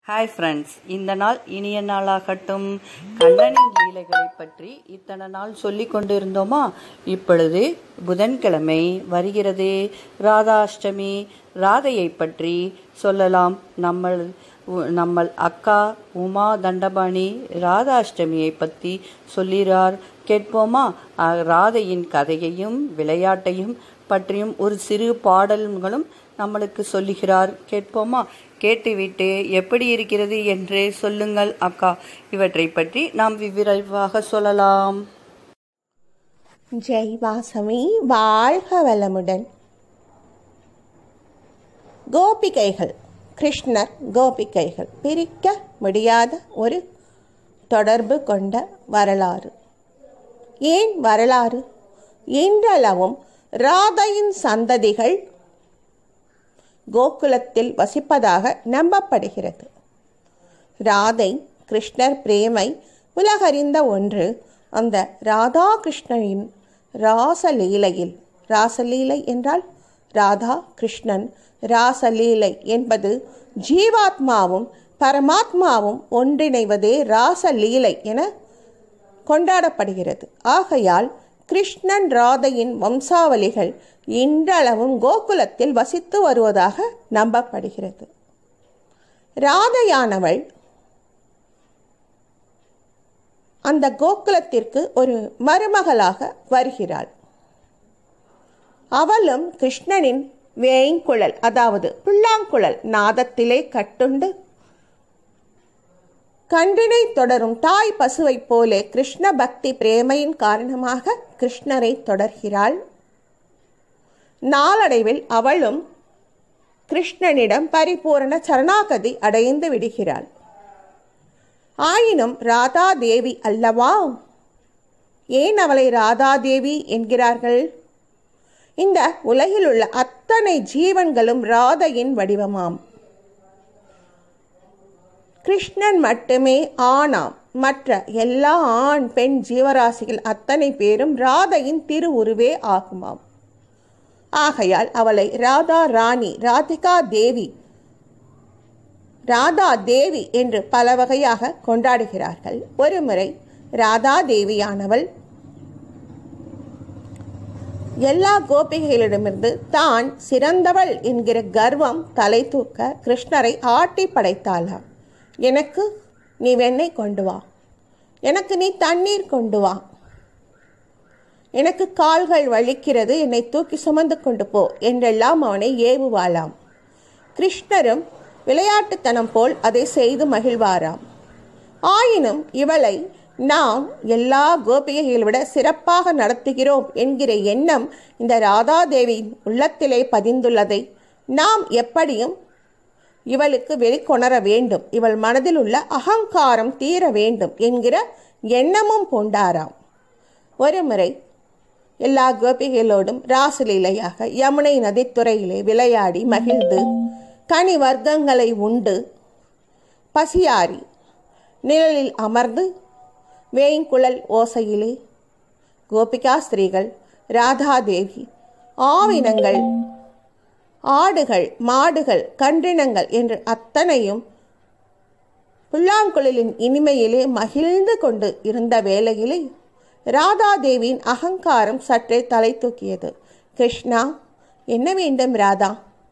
hi friends இந்த நாள் இனிய நாளாகட்டும் கண்ணனின் லீலைகளை பற்றி இத்தனை நாள் சொல்லி கொண்டிருந்தோமா இப்பொழுது புதன்கிழமை வருகிறது ராதாஷ்டமி ராதையை பற்றி சொல்லலாம் நம்மள் நம்மள் அக்கா உமா தண்டபாணி ராதாஷ்டமியை பற்றி சொல்கிறார் கேட்போமா அஹ், ராதையின் கதையையும் விளையாட்டையும் பற்றியும் ஒரு சிறு பாடல்களும் நம்மளுக்கு சொல்லுகிறார் கேட்போமா கேட்டுவிட்டு எப்படி இருக்கிறது என்று சொல்லுங்கள் அக்கா இவற்றை பற்றி நாம் விரிவாக சொல்லலாம் ஜெய் வாசமி வாழ்க வளமுடன் கோபிகைகள் கிருஷ்ணர் கோபிகைகள் பிரிக்க முடியாத ஒரு தொடர்பு கொண்ட வரலாறு ஏன் வரலாறு இன்றளவும் ராதையின் சந்ததிகள் கோகுலத்தில் வசிப்பதாக நம்பப்படுகிறது ராதை கிருஷ்ணர் பிரேமை உலகறிந்த ஒன்று அந்த ராதா கிருஷ்ணனின் ராசலீலையில் ராசலீலை என்றால் ராதா கிருஷ்ணன் ராசலீலை என்பது ஜீவாத்மாவும் பரமாத்மாவும் ஒன்றிணைவதே ராசலீலை என கொண்டாடப்படுகிறது ஆகையால் கிருஷ்ணன் ராதையின் வம்சாவளிகள் இன்றளவும் கோகுலத்தில் வசித்து வருவதாக நம்பப்படுகிறது ராதையானவள் அந்த கோகுலத்திற்கு ஒரு மருமகளாக வருகிறாள் அவளும் கிருஷ்ணனின் வேய்குழல் அதாவது புல்லாங்குழல் நாதத்திலே கட்டுண்டு கன்றினை தொடரும் தாய் பசுவைப் போலே கிருஷ்ண பக்தி பிரேமையின் காரணமாக கிருஷ்ணரை தொடர்கிறாள் நாளடைவில் அவளும் கிருஷ்ணனிடம் பரிபூரண சரணாகதி அடைந்து விடுகிறாள் ஆயினும் ராதா தேவி அல்லவா ஏன் அவளை ராதா தேவி என்கிறார்கள் இந்த உலகில் உள்ள அத்தனை ஜீவன்களும் ராதையின் வடிவமாம் கிருஷ்ணன் மட்டுமே ஆணாம் மற்ற எல்லா ஆண் பெண் ஜீவராசிகள் அத்தனை பேரும் ராதையின் திருவுருவே ஆகுமாம் ஆகையால் அவளை ராதா ராணி ராதிகா தேவி ராதா தேவி என்று பல வகையாக கொண்டாடுகிறார்கள் ஒருமுறை ராதா தேவியானவள் எல்லா கோபிகைகளிடமிருந்து தான் சிறந்தவள் என்கிற கர்வம் தலை தூக்க கிருஷ்ணரை ஆட்டி படைத்தாளாம் எனக்கு நீ வெண்ணெய் கொண்டு வா எனக்கு நீ தண்ணீர் கொண்டு வா எனக்கு கால்கள் வலிக்கிறது என்னை தூக்கி சுமந்து கொண்டு போ என்றெல்லாம் அவனை ஏவுவாளாம் கிருஷ்ணரும் விளையாட்டுத்தனம் போல் அதை செய்து மகிழ்வாராம் ஆயினும் இவளை நாம் எல்லா கோபிகைகளை விட சிறப்பாக நடத்துகிறோம் என்கிற எண்ணம் இந்த ராதாதேவியின் உள்ளத்திலே பதிந்துள்ளதை நாம் எப்படியும் இவளுக்கு வெளிக்கொணர வேண்டும் இவள் மனதில் உள்ள அகங்காரம் தீர வேண்டும் என்கிற எண்ணமும் கொண்டாராம் ஒருமுறை எல்லா கோபிகளோடும் ராசலீலையாக யமுனை நதித்துறையிலே விளையாடி மகிழ்ந்து கனி வர்க்கங்களை உண்டு பசியாரி நிழலில் அமர்ந்து வேய்குழல் ஓசையிலே கோபிகா ஸ்திரீகள் ராதாதேவி ஆவினங்கள் ஆடுகள் மாடுகள் கன்றினங்கள் என்று அத்தனையும் புல்லாங்குழலின் இனிமையிலே மகிழ்ந்து கொண்டு இருந்த வேளையிலே ராதாதேவியின் அகங்காரம் சற்றே தலை தூக்கியது கிருஷ்ணா என்ன வேண்டும் ராதா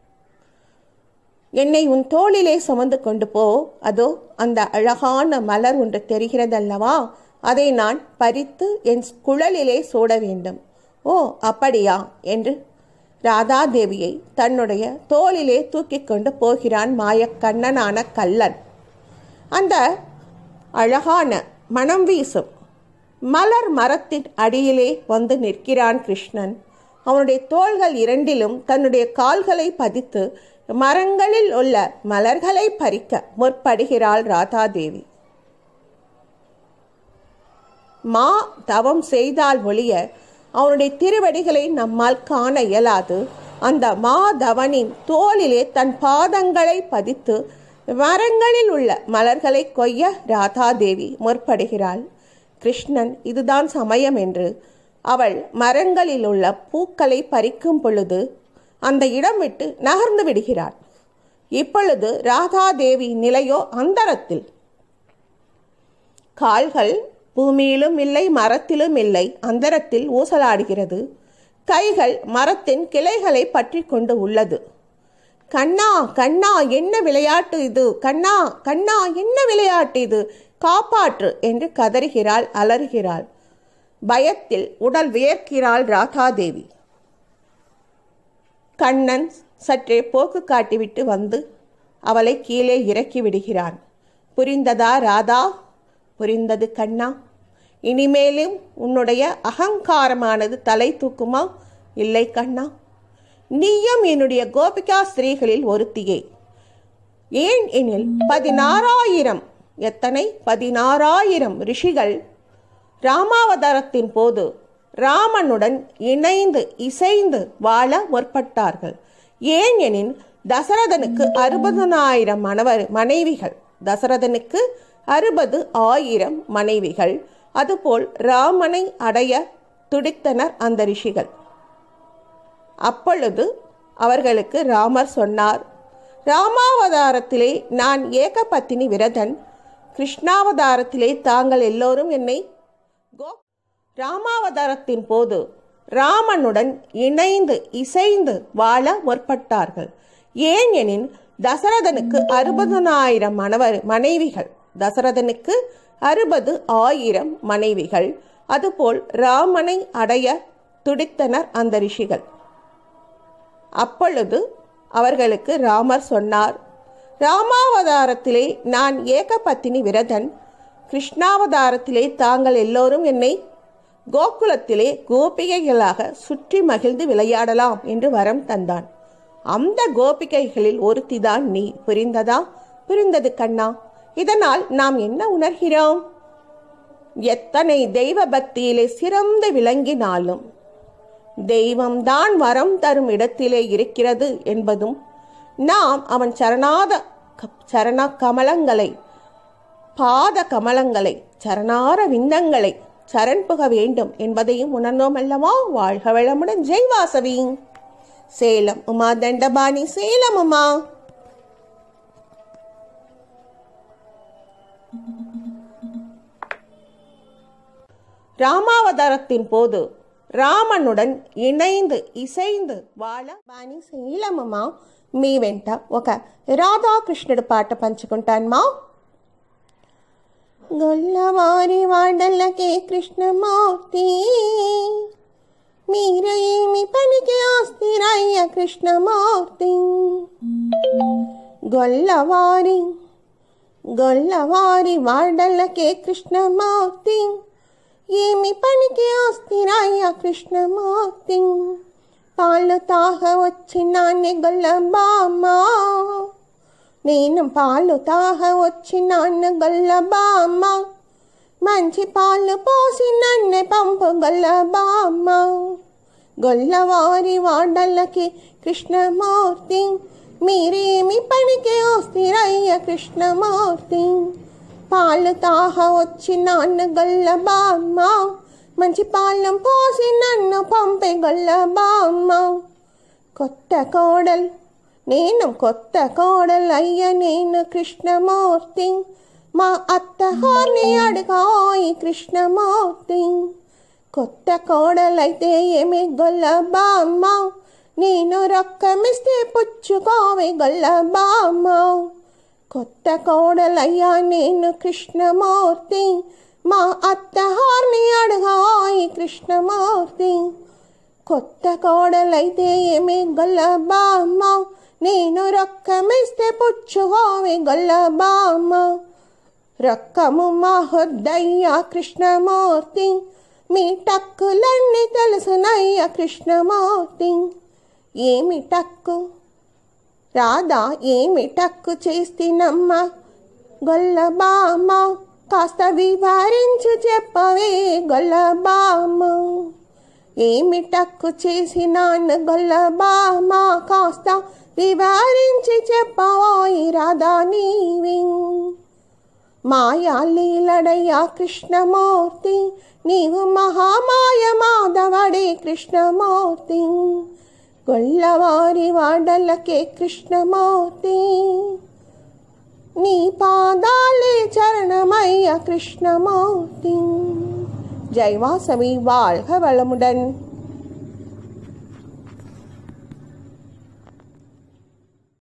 என்னை உன் தோளிலே சுமந்து கொண்டு போ அதோ அந்த அழகான மலர் ஒன்று தெரிகிறதல்லவா அதை நான் பறித்து என் குழலிலே சூட வேண்டும் ஓ அப்படியா என்று ராதாதேவியை தன்னுடைய தோளிலே தூக்கி கொண்டு போகிறான் மாயக்கண்ணனான கல்லன் அந்த அழகான மனம் வீசும் மலர் மரத்தின் அடியிலே வந்து நிற்கிறான் கிருஷ்ணன் அவனுடைய தோள்கள் இரண்டிலும் தன்னுடைய கால்களை பதித்து மரங்களில் உள்ள மலர்களை பறிக்க முற்படுகிறாள் ராதாதேவி மா தவம் செய்தால் ஒழிய அவனுடைய திருவடிகளை நம்மால் காண இயலாது அந்த மாதவனின் தோளிலே தன் பாதங்களை பதித்து மரங்களில் உள்ள மலர்களை கொய்ய ராதாதேவி முற்படுகிறாள் கிருஷ்ணன் இதுதான் சமயம் என்று அவள் மரங்களில் உள்ள பூக்களை பறிக்கும் பொழுது அந்த இடம் விட்டு நகர்ந்து விடுகிறாள் இப்பொழுது ராதாதேவி நிலையோ அந்தரத்தில் கால்கள் பூமியிலும் இல்லை மரத்திலும் இல்லை அந்தரத்தில் ஊசலாடுகிறது கைகள் மரத்தின் கிளைகளை பற்றி கொண்டு உள்ளது கண்ணா கண்ணா என்ன விளையாட்டு இது கண்ணா கண்ணா என்ன விளையாட்டு இது காப்பாற்று என்று கதறுகிறாள் அலறுகிறாள் பயத்தில் உடல் வியர்க்கிறாள் ராதாதேவி கண்ணன் சற்றே போக்கு காட்டிவிட்டு வந்து அவளை கீழே இறக்கி விடுகிறான் புரிந்ததா ராதா புரிந்தது கண்ணா இனிமேலும் உன்னுடைய அகங்காரமானது தலை தூக்குமா இல்லை கண்ணா நீயும் என்னுடைய கோபிகா ஸ்திரீகளில் ஒருத்தியே ஏன் எனில் பதினாறாயிரம் எத்தனை பதினாறாயிரம் ரிஷிகள் ராமாவதாரத்தின் போது ராமனுடன் இணைந்து இசைந்து வாழ முற்பட்டார்கள் ஏன் எனின் தசரதனுக்கு அறுபதனாயிரம் மணவர் மனைவிகள் தசரதனுக்கு அறுபது ஆயிரம் மனைவிகள் அதுபோல் ராமனை அடைய துடித்தனர் அந்த ரிஷிகள் அப்பொழுது அவர்களுக்கு ராமர் சொன்னார் ராமாவதாரத்திலே நான் ஏகபத்தினி விரதன் கிருஷ்ணாவதாரத்திலே தாங்கள் எல்லோரும் என்னை கோ ராமாவதாரத்தின் போது ராமனுடன் இணைந்து இசைந்து வாழ முற்பட்டார்கள் ஏன் எனின் தசரதனுக்கு அறுபதனாயிரம் மணவர் மனைவிகள் தசரதனுக்கு அறுபது ஆயிரம் மனைவிகள் அதுபோல் ராமனை அடைய துடித்தனர் அந்த ரிஷிகள் அப்பொழுது அவர்களுக்கு ராமர் சொன்னார் ராமாவதாரத்திலே நான் ஏகபத்தினி விரதன் கிருஷ்ணாவதாரத்திலே தாங்கள் எல்லோரும் என்னை கோகுலத்திலே கோபிகைகளாக சுற்றி மகிழ்ந்து விளையாடலாம் என்று வரம் தந்தான் அந்த கோபிகைகளில் ஒருத்திதான் நீ புரிந்ததா புரிந்தது கண்ணா இதனால் நாம் என்ன உணர்கிறோம் எத்தனை தெய்வ பக்தியிலே சிறந்து விளங்கினாலும் தெய்வம்தான் வரம் தரும் இடத்திலே இருக்கிறது என்பதும் நாம் அவன் சரணாத சரண கமலங்களை பாத கமலங்களை சரணார விந்தங்களை சரண் புக வேண்டும் என்பதையும் உணர்ந்தோம் அல்லவா வாழ்க வளமுடன் ஜெய் வாசவி சேலம் உமா தண்டபாணி சேலம் உமா ராமாவதாரத்தின் போது రామనుడన్ ఇణైందు ఇసైందు వాళ్ళ బాని శీలమమ్మా మీ వెంట ఒక రాధాకృష్ణుడు పాట పంచుకుంటానమ్మా గొల్లవారి వాడల్లకే కృష్ణమూర్తి మీరు ఏమి పనికి ఆస్తిరయ్య కృష్ణమూర్తి గొల్లవారి గొల్లవారి వాడల్లకే కృష్ణమూర్తి ఏమి పనికి ఆస్తిరాయ కృష్ణమూర్తి పాలు తాగ వచ్చినాన్ని గొల్లబామ్మ నేను పాలు తాగ వచ్చినాన్ని గొల్లబామ్మ మంచి పాలు పోసి నన్ను పంపు గొల్లబామ్మ గొల్లవారి వాడలకి కృష్ణమూర్తి మీరేమి పనికి ఆస్తిరయ్య కృష్ణమూర్తి పాలు తాహ వచ్చి నాన్న గల్ల బామ్మ మంచి పాలెం పోసి నన్ను పంపే గల్ల బామ్మ కొత్త కోడల్ నేను కొత్త కోడల్ అయ్య నేను కృష్ణమూర్తి మా అత్త హార్ని అడగాయి కృష్ణమూర్తి కొత్త కోడలైతే ఏమి గొల్ల బామ్మ నేను రొక్కమిస్తే పుచ్చుకోవే గొల్ల బామ్మ కొత్త కోడలయ్యా నేను కృష్ణమూర్తి మా అత్త హార్ని అడగాయి కృష్ణమూర్తి కొత్త కోడలైతే ఏమి గొల్ల బామ్మ నేను రొక్కమిస్తే పుచ్చుకోవే గొల్ల బామ్మ రొక్కము మా హొద్దయ్యా కృష్ణమూర్తి మీ టక్కులన్నీ తెలుసునయ్యా కృష్ణమూర్తి ఏమి టక్కు రాధా ఏమి టక్కు చేస్తేనమ్మ గొల్లబామ్మ కాస్త వివరించు చెప్పవే గొల్లబామ్మ ఏమి టక్కు చేసినాను గొల్లబామ్మ కాస్త వివరించి చెప్పవోయి రాధా నీవి మాయా లీలడయ్యా కృష్ణమూర్తి నీవు మహామాయ మాధవడే కృష్ణమూర్తి గొల్లవారి వాడలకే కృష్ణమూర్తి నీ పాదాలే చరణమయ్య கிருஷ்ணமூர்த்தி ஜெய்வாசமி வாழ்க வளமுடன்